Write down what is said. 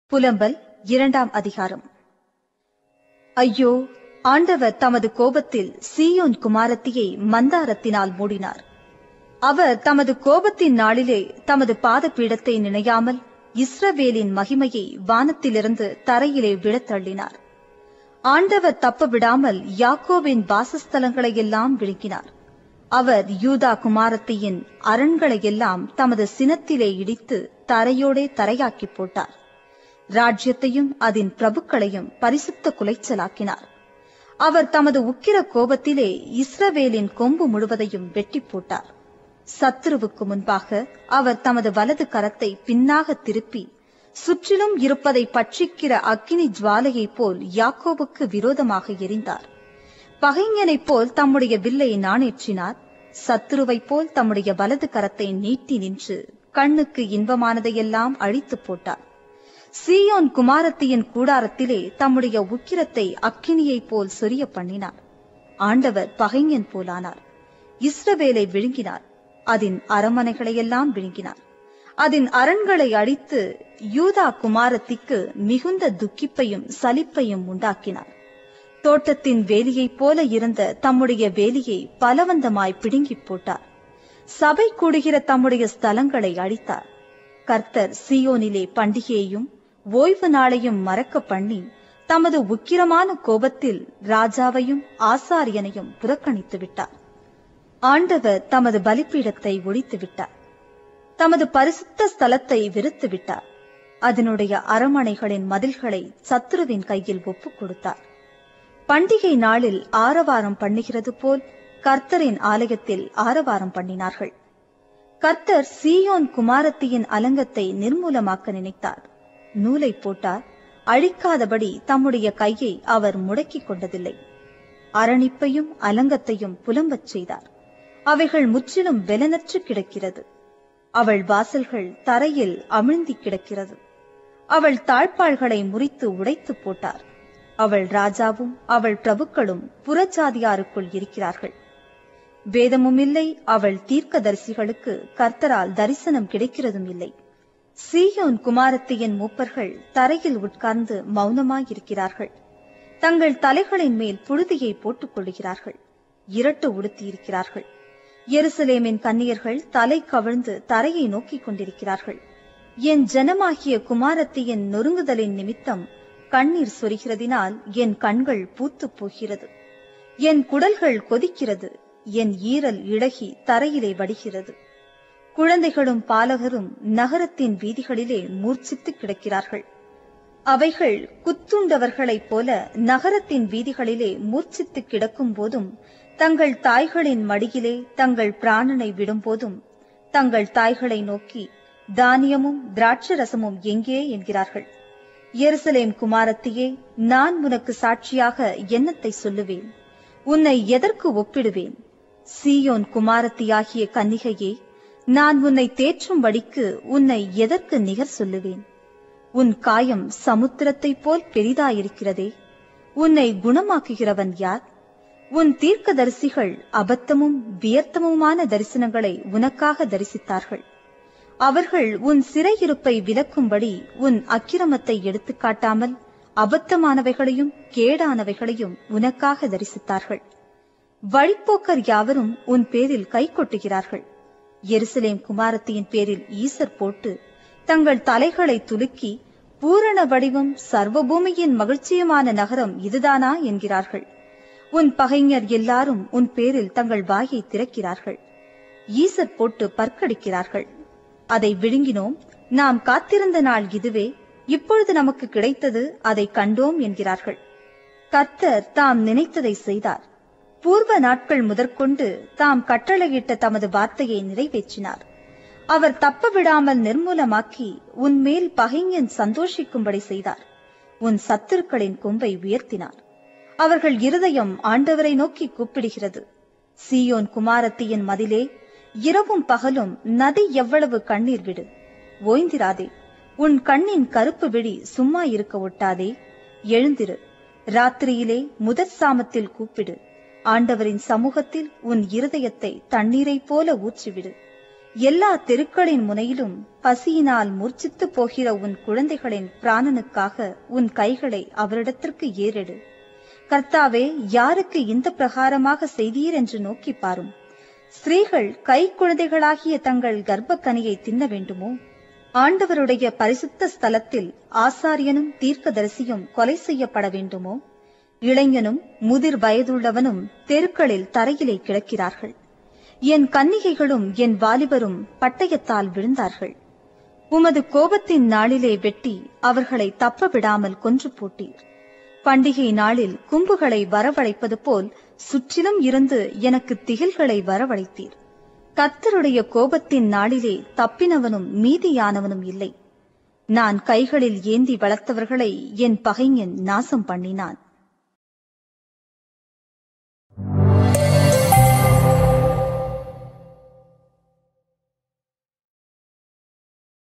புலம்பல் இரண்டாம் அதிகாரம் ஐயோ ஆண்டவர் தமது கோபத்தில் சீயோன் குமாரத்தியை மந்தாரத்தினால் மூடினார் அவர் தமது கோபத்தின் நாளிலே தமது பாதபீடத்தை நினையாமல் இஸ்ரவேலின் மகிமையை வானத்திலிருந்து தரையிலே விழத் தள்ளினார் ஆண்டவர் தப்ப விடாமல் யாக்கோவின் வாசஸ்தலங்களை எல்லாம் விழுங்கினார் அவர் யூதா குமாரத்தியின் அரண்களையெல்லாம் தமது சினத்திலே இடித்து தரையோடே தரையாக்கி போட்டார் ராஜ்யத்தையும் அதன் பிரபுக்களையும் பரிசுத்த குலைச்சலாக்கினார் அவர் தமது உக்கிர கோபத்திலே இஸ்ரவேலின் கொம்பு முழுவதையும் வெட்டி போட்டார் சத்துருவுக்கு முன்பாக அவர் தமது வலது கரத்தை பின்னாக திருப்பி சுற்றிலும் இருப்பதை பட்சிக்கிற அக்கினி ஜுவாலையைப் போல் யாக்கோவுக்கு விரோதமாக எரிந்தார் பகைஞனைப் போல் தம்முடைய வில்லை நாணேற்றினார் சத்துருவைப் போல் தம்முடைய வலது கரத்தை நீட்டி நின்று கண்ணுக்கு இன்பமானதையெல்லாம் அழித்துப் போட்டார் சீயோன் குமாரத்தியின் கூடாரத்திலே தம்முடைய உக்கிரத்தை அக்கினியைப் போல் சொரிய பண்ணினார் ஆண்டவர் பகைஞன் போலானார் இஸ்ரவேலை விழுங்கினார் அதன் அரமனைகளையெல்லாம் விழுங்கினார் அதன் அரண்களை அடித்து யூதா குமாரத்திக்கு மிகுந்த துக்கிப்பையும் சலிப்பையும் உண்டாக்கினார் தோட்டத்தின் வேலியைப் போல இருந்த தம்முடைய வேலியை பலவந்தமாய் பிடுங்கிப் போட்டார் சபை கூடுகிற தம்முடைய ஸ்தலங்களை அழித்தார் கர்த்தர் சியோனிலே பண்டிகையையும் ஓய்வு நாளையும் மறக்க பண்ணி தமது உக்கிரமான கோபத்தில் ராஜாவையும் ஆசாரியனையும் புறக்கணித்து விட்டார் ஆண்டவர் தமது பலிப்பீடத்தை ஒழித்து விட்டார் தமது பரிசுத்த ஸ்தலத்தை விருத்து விட்டார் அதனுடைய அரமனைகளின் மதில்களை சத்துருவின் கையில் ஒப்புக் கொடுத்தார் பண்டிகை நாளில் ஆரவாரம் பண்ணுகிறது போல் கர்த்தரின் ஆலயத்தில் ஆரவாரம் பண்ணினார்கள் கர்த்தர் சீயோன் குமாரத்தியின் அலங்கத்தை நிர்மூலமாக்க நினைத்தார் நூலை போட்டார் அழிக்காதபடி தம்முடைய கையை அவர் முடக்கிக் கொண்டதில்லை அரணிப்பையும் அலங்கத்தையும் புலம்பச் செய்தார் அவைகள் முற்றிலும் பெலனற்று கிடக்கிறது அவள் வாசல்கள் தரையில் அமிழ்ந்தி கிடக்கிறது அவள் தாழ்பாள்களை முறித்து உடைத்து போட்டார் அவள் ராஜாவும் அவள் பிரபுக்களும் புறஜாதியாருக்குள் இருக்கிறார்கள் வேதமும் இல்லை அவள் தீர்க்கதரிசிகளுக்கு கர்த்தரால் தரிசனம் கிடைக்கிறதும் இல்லை சீயோன் குமாரத்தியின் மூப்பர்கள் தரையில் உட்கார்ந்து மௌனமாயிருக்கிறார்கள் தங்கள் தலைகளின் மேல் புழுதியை போட்டுக் கொள்கிறார்கள் இரட்டு உடுத்தியிருக்கிறார்கள் எருசலேமின் கன்னியர்கள் தலை கவிழ்ந்து தரையை நோக்கிக் கொண்டிருக்கிறார்கள் என் ஜனமாகிய குமாரத்தியின் நொறுங்குதலின் நிமித்தம் கண்ணீர் சொரிகிறதினால் என் கண்கள் பூத்துப் போகிறது என் குடல்கள் கொதிக்கிறது என் ஈரல் இழகி தரையிலே வடிகிறது குழந்தைகளும் பாலகரும் நகரத்தின் வீதிகளிலே மூர்ச்சித்து கிடக்கிறார்கள் அவைகள் குத்துண்டவர்களைப் போல நகரத்தின் வீதிகளிலே மூர்ச்சித்து கிடக்கும் போதும் தங்கள் தாய்களின் மடியிலே தங்கள் பிராணனை விடும்போதும் தங்கள் தாய்களை நோக்கி தானியமும் திராட்சரசமும் எங்கே என்கிறார்கள் எருசலேம் குமாரத்தியே நான் உனக்கு சாட்சியாக என்னத்தை சொல்லுவேன் உன்னை எதற்கு ஒப்பிடுவேன் சீயோன் குமாரத்தியாகிய கன்னிகையே நான் உன்னை தேற்றும்படிக்கு உன்னை எதற்கு நிகர் சொல்லுவேன் உன் காயம் சமுத்திரத்தைப் போல் பெரிதாயிருக்கிறதே உன்னை குணமாக்குகிறவன் யார் உன் தீர்க்கதரிசிகள் அபத்தமும் வியர்த்தமுமான தரிசனங்களை உனக்காக தரிசித்தார்கள் அவர்கள் உன் சிறையிருப்பை விலக்கும்படி உன் அக்கிரமத்தை எடுத்துக் காட்டாமல் அபத்தமானவைகளையும் கேடானவைகளையும் உனக்காக தரிசித்தார்கள் வழிப்போக்கர் யாவரும் உன் பேரில் கை கொட்டுகிறார்கள் எருசலேம் குமாரத்தியின் பேரில் ஈசர் போட்டு தங்கள் தலைகளை துலுக்கி பூரண வடிவம் சர்வபூமியின் மகிழ்ச்சியுமான நகரம் இதுதானா என்கிறார்கள் உன் பகைஞர் எல்லாரும் உன் பேரில் தங்கள் வாயை திறக்கிறார்கள் ஈசர் போட்டு பற்கடிக்கிறார்கள் அதை விழுங்கினோம் நாம் காத்திருந்த நாள் இதுவே இப்பொழுது நமக்கு கிடைத்தது அதை கண்டோம் என்கிறார்கள் கர்த்தர் தாம் நினைத்ததை செய்தார் பூர்வ நாட்கள் முதற்கொண்டு தாம் கட்டளையிட்ட தமது வார்த்தையை நிறைவேற்றினார் அவர் தப்ப விடாமல் நிர்மூலமாக்கி உன்மேல் பகைஞன் சந்தோஷிக்கும்படி செய்தார் உன் சத்துருக்களின் கொம்பை உயர்த்தினார் அவர்கள் இருதயம் ஆண்டவரை நோக்கி கூப்பிடுகிறது சீயோன் குமாரத்தியின் மதிலே இரவும் பகலும் நதி எவ்வளவு கண்ணீர் விடு ஓய்ந்திராதே உன் கண்ணின் கருப்பு விழி சும்மா இருக்க ஒட்டாதே எழுந்திரு ராத்திரியிலே முதற் சாமத்தில் கூப்பிடு ஆண்டவரின் சமூகத்தில் உன் இருதயத்தை தண்ணீரைப் போல ஊற்றிவிடு எல்லா தெருக்களின் முனையிலும் பசியினால் மூர்ச்சித்து போகிற உன் குழந்தைகளின் பிராணனுக்காக உன் கைகளை அவரிடத்திற்கு ஏறெடு கர்த்தாவே யாருக்கு இந்த பிரகாரமாக செய்தீர் என்று நோக்கி பாரும் ஸ்திரீகள் கை குழந்தைகளாகிய தங்கள் கர்ப்பக்கனியை தின்ன வேண்டுமோ ஆண்டவருடைய பரிசுத்த ஸ்தலத்தில் ஆசாரியனும் தீர்க்கதரிசியும் கொலை செய்யப்பட வேண்டுமோ இளைஞனும் முதிர் வயதுள்ளவனும் தெருக்களில் தரையிலே கிடக்கிறார்கள் என் கன்னிகைகளும் என் வாலிபரும் பட்டயத்தால் விழுந்தார்கள் உமது கோபத்தின் நாளிலே வெட்டி அவர்களை தப்ப விடாமல் கொன்று போட்டீர் பண்டிகை நாளில் கும்புகளை வரவழைப்பது போல் சுற்றிலும் இருந்து எனக்கு திகில்களை வரவழைத்தீர் கர்த்தருடைய கோபத்தின் நாளிலே தப்பினவனும் மீதியானவனும் இல்லை நான் கைகளில் ஏந்தி வளர்த்தவர்களை என் பகைஞன் நாசம் பண்ணினான்